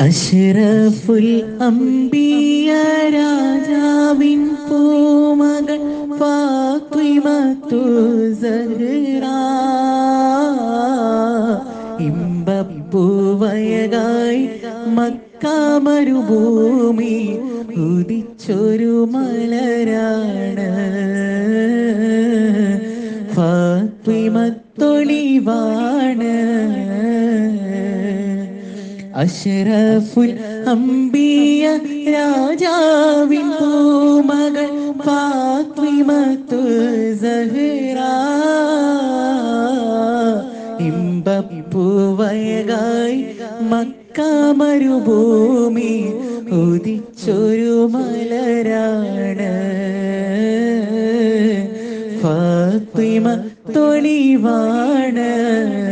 അഷ്റഫുൽ അംബിയ രാജാവിൻ പൂമകൾ ഫാത്തിമത്തു സഹ്റ ഇമ്പപ്പൂവയകായി മക്ക മരുഭൂമി ഉദിച്ചൊരു മലരാണ് ഫാത്തിമത്തൊളിവാണ് അഷ്റഫുൽ അംബിയ രാജാവിൻ പൂമകൾ ഫാത്തിമത്തു സഹ്റ ഇമ്പപ്പൂവയകായി മക്ക മരുഭൂമി ഉദിച്ചൊരു മലരാണ് ഫാത്തിമ തൊളിവാണ്